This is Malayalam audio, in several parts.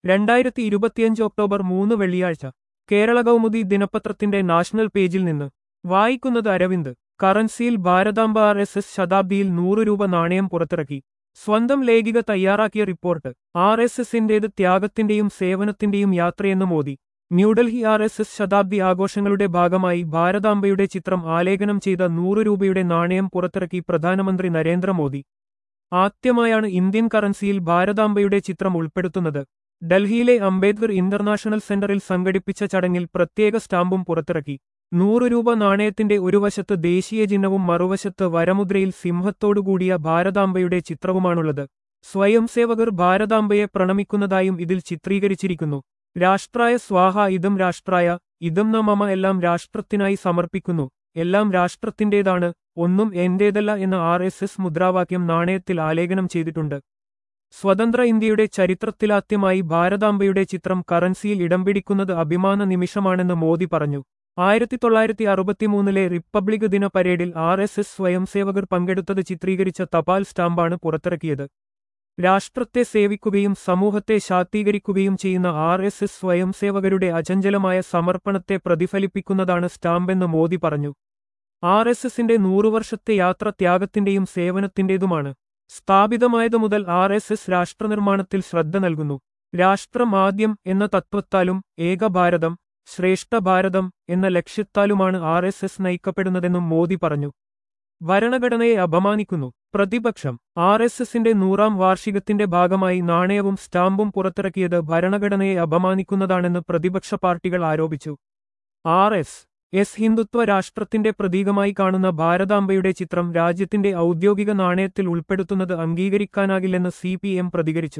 രണ്ടായിരത്തി ഇരുപത്തിയഞ്ച് ഒക്ടോബർ മൂന്ന് വെള്ളിയാഴ്ച കേരള കൗമുദി ദിനപത്രത്തിന്റെ നാഷണൽ പേജിൽ നിന്ന് വായിക്കുന്നത് അരവിന്ദ് കറൻസിയിൽ ഭാരതാംബ ആർ എസ് എസ് ശതാബ്ദിയിൽ നൂറ് രൂപ നാണയം പുറത്തിറക്കി സ്വന്തം ലേഖിക തയ്യാറാക്കിയ റിപ്പോർട്ട് ആർ എസ് എസിന്റേത് ത്യാഗത്തിന്റെയും സേവനത്തിന്റെയും യാത്രയെന്ന് Modi New Delhi R S S ശതാബ്ദി ആഘോഷങ്ങളുടെ ഭാഗമായി ഭാരതാംബയുടെ ചിത്രം ആലേഖനം ചെയ്ത നൂറ് രൂപയുടെ നാണയം പുറത്തിറക്കി പ്രധാനമന്ത്രി നരേന്ദ്രമോദി ആദ്യമായാണ് ഇന്ത്യൻ കറൻസിയിൽ ഭാരതാംബയുടെ ചിത്രം ഉൾപ്പെടുത്തുന്നത് ഡൽഹിയിലെ അംബേദ്കർ ഇന്റർനാഷണൽ സെന്ററിൽ സംഘടിപ്പിച്ച ചടങ്ങിൽ പ്രത്യേക സ്റ്റാമ്പും പുറത്തിറക്കി നൂറ് രൂപ നാണയത്തിന്റെ ഒരു വശത്ത് ദേശീയ ചിഹ്നവും മറുവശത്ത് വരമുദ്രയിൽ സിംഹത്തോടുകൂടിയ ഭാരതാംബയുടെ ചിത്രവുമാണുള്ളത് സ്വയംസേവകർ ഭാരതാംബയെ പ്രണമിക്കുന്നതായും ഇതിൽ ചിത്രീകരിച്ചിരിക്കുന്നു രാഷ്ട്രായ സ്വാഹ ഇതം രാഷ്ട്രായ ഇതം ന മമ എല്ലാം രാഷ്ട്രത്തിനായി സമർപ്പിക്കുന്നു എല്ലാം രാഷ്ട്രത്തിന്റേതാണ് ഒന്നും എന്റേതല്ല എന്ന ആർ എസ് എസ് മുദ്രാവാക്യം നാണയത്തിൽ ആലേഖനം ചെയ്തിട്ടുണ്ട് സ്വതന്ത്ര ഇന്ത്യയുടെ ചരിത്രത്തിലാദ്യമായി ഭാരതാംബയുടെ ചിത്രം കറൻസിയിൽ ഇടം പിടിക്കുന്നത് അഭിമാന നിമിഷമാണെന്ന് മോദി പറഞ്ഞു ആയിരത്തി തൊള്ളായിരത്തി അറുപത്തിമൂന്നിലെ റിപ്പബ്ലിക് ദിന പരേഡിൽ ആർ എസ് എസ് സ്വയംസേവകർ പങ്കെടുത്തത് ചിത്രീകരിച്ച തപാൽ സ്റ്റാമ്പാണ് പുറത്തിറക്കിയത് രാഷ്ട്രത്തെ സേവിക്കുകയും സമൂഹത്തെ ശാക്തീകരിക്കുകയും ചെയ്യുന്ന ആർ എസ് എസ് സ്വയംസേവകരുടെ അചഞ്ചലമായ സമർപ്പണത്തെ പ്രതിഫലിപ്പിക്കുന്നതാണ് സ്റ്റാമ്പെന്ന് മോദി പറഞ്ഞു ആർ എസ് എസിന്റെ നൂറുവർഷത്തെ യാത്ര ത്യാഗത്തിന്റെയും സേവനത്തിന്റേതുമാണ് സ്ഥാപിതമായതു മുതൽ ആർ എസ് എസ് രാഷ്ട്രനിർമ്മാണത്തിൽ ശ്രദ്ധ നൽകുന്നു രാഷ്ട്രം ആദ്യം എന്ന തത്വത്താലും ഏകഭാരതം ശ്രേഷ്ഠ ഭാരതം എന്ന ലക്ഷ്യത്താലുമാണ് ആർ എസ് എസ് നയിക്കപ്പെടുന്നതെന്നും മോദി പറഞ്ഞു ഭരണഘടനയെ അപമാനിക്കുന്നു പ്രതിപക്ഷം ആർ എസ് എസിന്റെ നൂറാം വാർഷികത്തിന്റെ ഭാഗമായി നാണയവും സ്റ്റാമ്പും പുറത്തിറക്കിയത് ഭരണഘടനയെ അപമാനിക്കുന്നതാണെന്ന് പ്രതിപക്ഷ പാർട്ടികൾ ആരോപിച്ചു ആർ എസ് എസ് ഹിന്ദുത്വ രാഷ്ട്രത്തിന്റെ പ്രതീകമായി കാണുന്ന ഭാരതാംബയുടെ ചിത്രം രാജ്യത്തിന്റെ ഔദ്യോഗിക നാണയത്തിൽ ഉൾപ്പെടുത്തുന്നത് അംഗീകരിക്കാനാകില്ലെന്ന് സി പി എം പ്രതികരിച്ചു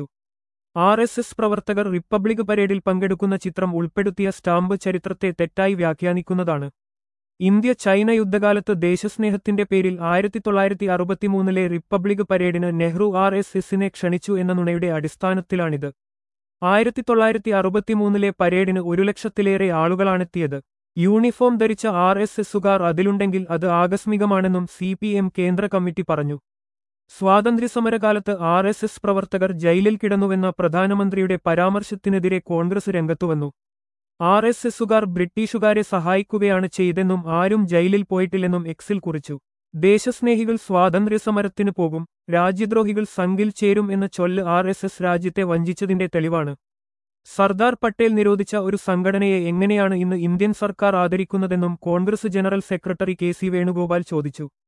ആർ എസ് എസ് പ്രവർത്തകർ റിപ്പബ്ലിക് പരേഡിൽ പങ്കെടുക്കുന്ന ചിത്രം ഉൾപ്പെടുത്തിയ സ്റ്റാമ്പ് ചരിത്രത്തെ തെറ്റായി വ്യാഖ്യാനിക്കുന്നതാണ് ഇന്ത്യ ചൈന യുദ്ധകാലത്ത് ദേശസ്നേഹത്തിന്റെ പേരിൽ ആയിരത്തി തൊള്ളായിരത്തി അറുപത്തിമൂന്നിലെ റിപ്പബ്ലിക് പരേഡിന് നെഹ്റു ആർ എസ് എസിനെ ക്ഷണിച്ചു എന്ന നുണയുടെ അടിസ്ഥാനത്തിലാണിത് ആയിരത്തി തൊള്ളായിരത്തി അറുപത്തിമൂന്നിലെ പരേഡിന് ഒരു ലക്ഷത്തിലേറെ ആളുകളാണെത്തിയത് യൂണിഫോം ധരിച്ച ആർ എസ് എസുകാർ അതിലുണ്ടെങ്കിൽ അത് ആകസ്മികമാണെന്നും സി പി എം കേന്ദ്ര കമ്മിറ്റി പറഞ്ഞു സ്വാതന്ത്ര്യസമരകാലത്ത് ആർ എസ് എസ് പ്രവർത്തകർ ജയിലിൽ കിടന്നുവെന്ന പ്രധാനമന്ത്രിയുടെ പരാമർശത്തിനെതിരെ കോൺഗ്രസ് രംഗത്തുവന്നു ആർ എസ് എസുകാർ ബ്രിട്ടീഷുകാരെ സഹായിക്കുകയാണ് ചെയ്തെന്നും ആരും ജയിലിൽ പോയിട്ടില്ലെന്നും എക്സിൽ കുറിച്ചു ദേശസ്നേഹികൾ സ്വാതന്ത്ര്യസമരത്തിന് പോകും രാജ്യദ്രോഹികൾ സംഘിൽ ചേരും എന്ന ചൊല്ല് ആർ എസ് എസ് രാജ്യത്തെ വഞ്ചിച്ചതിന്റെ തെളിവാണ് സർദാർ പട്ടേൽ നിരോധിച്ച ഒരു സംഘടനയെ എങ്ങനെയാണ് ഇന്ന് ഇന്ത്യൻ സർക്കാർ ആദരിക്കുന്നതെന്നും Congress general secretary K C Venugopal ചോദിച്ചു